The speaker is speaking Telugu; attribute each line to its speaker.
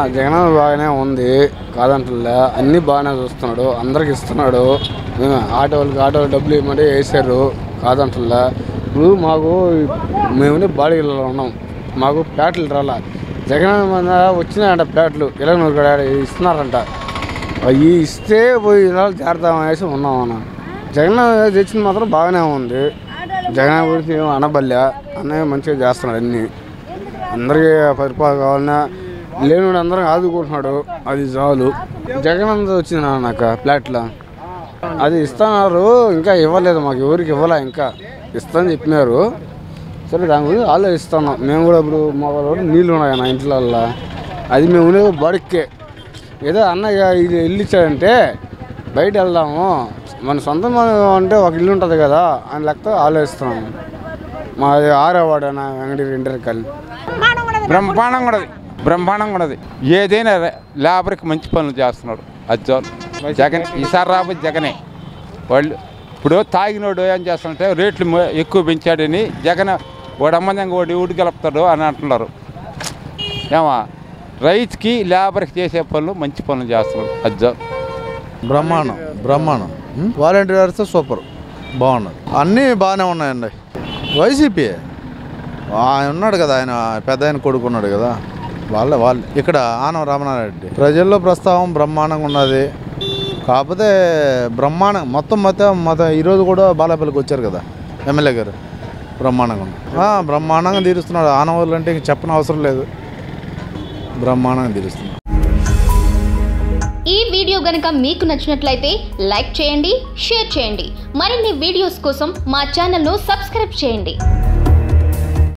Speaker 1: జగన్ బాగానే ఉంది కాదంటలే అన్నీ బాగానే చూస్తున్నాడు అందరికి ఇస్తున్నాడు మేము ఆటో వాళ్ళకి ఆటో వాళ్ళకి డబ్బులు ఇవ్వమంటే వేసారు కాదంటలే ఇప్పుడు మాకు మేము బాడీలో ఉన్నాం మాకు ప్యాట్లు రాలా జగన్ మన వచ్చినాయంట ప్యాట్లు ఇలా ఇస్తున్నారంట అవి ఇస్తే పోయి ఇలా చేరతాం అనేసి ఉన్నాం అన్న జగన్ తెచ్చింది మాత్రం బాగానే ఉంది జగన్ గురించి ఏం అనబల్లా అన్నయ్య మంచిగా చేస్తున్నాడు అన్నీ అందరికీ పరిపాలన కావాలన్నా లేనివాడు అందరం ఆదుకుంటున్నాడు అది చాలు జగన్ అంతా వచ్చింది నాన్న నాకు ప్లాట్లో అది ఇస్తున్నారు ఇంకా ఇవ్వలేదు మాకు ఎవరికి ఇవ్వలే ఇంకా ఇస్తామని చెప్పినారు సరే దాని గురించి ఆలోచిస్తున్నాం మేము కూడా ఇప్పుడు మా వాళ్ళు నీళ్ళు ఉన్నాయి నా ఇంట్లో అది మేము ఉండేది బడికే ఏదో అన్నయ్య ఇది ఇల్లు ఇచ్చాడంటే బయట వెళ్దాము మన సొంతం అంటే ఒక ఇల్లు ఉంటుంది కదా అని లెక్క ఆలోచిస్తున్నాం మాది ఆరేవాడు నా వెంకటి రెండరికల్
Speaker 2: బ్రహ్మాండంగా ఉన్నది బ్రహ్మాండంగా ఉన్నది ఏదైనా రే- లేబర్కి మంచి పనులు చేస్తున్నాడు అది చాలు జగన్ ఈసారి రాబోయే జగనే వాళ్ళు ఇప్పుడు తాగినోడు ఏం చేస్తాడంటే రేట్లు మ- ఎక్కువ పెంచాడని జగన్ వాడు అమ్మందంగా వాడు ఊడి గలుపుతాడు అని అంటున్నారు ఏమా రైతుకి లేబర్కి చేసే పనులు మంచి పనులు చేస్తున్నాడు అది చాలు
Speaker 3: బ్రహ్మాండం బ్రహ్మాండం ఉం? వాలంటీర్ వ్యవస్థ సూపర్ బాగున్నది అన్నీ బాగానే ఉన్నాయండి వైసీపీ ఆయన ఉన్నాడు కదా ఆయన పెద్ద ఆయన కొడుకున్నాడు కదా వాళ్ళే వాళ్ళు ఇక్కడ ఆనం రామనారెడ్డి ప్రజల్లో ప్రస్తావం బ్రహ్మాండంగా ఉన్నది కాకపోతే బ్రహ్మాండం మొత్తం మొత్తం మొత్తం ఈరోజు కూడా బాలాపల్లికి వచ్చారు కదా ఎమ్మెల్యే గారు బ్రహ్మాండంగా ఉంది ఆ, బ్రహ్మాండంగా తీరుస్తున్నాడు ఆనవాళ్ళు అంటే ఇంక చెప్పని అవసరం లేదు బ్రహ్మాండంగా తీరుస్తున్నాడు
Speaker 4: ఈ వీడియో గనక మీకు నచ్చినట్లయితే లైక్ చేయండి షేర్ చేయండి మరిన్ని వీడియోస్ కోసం మా ఛానల్ను సబ్స్క్రైబ్ చేయండి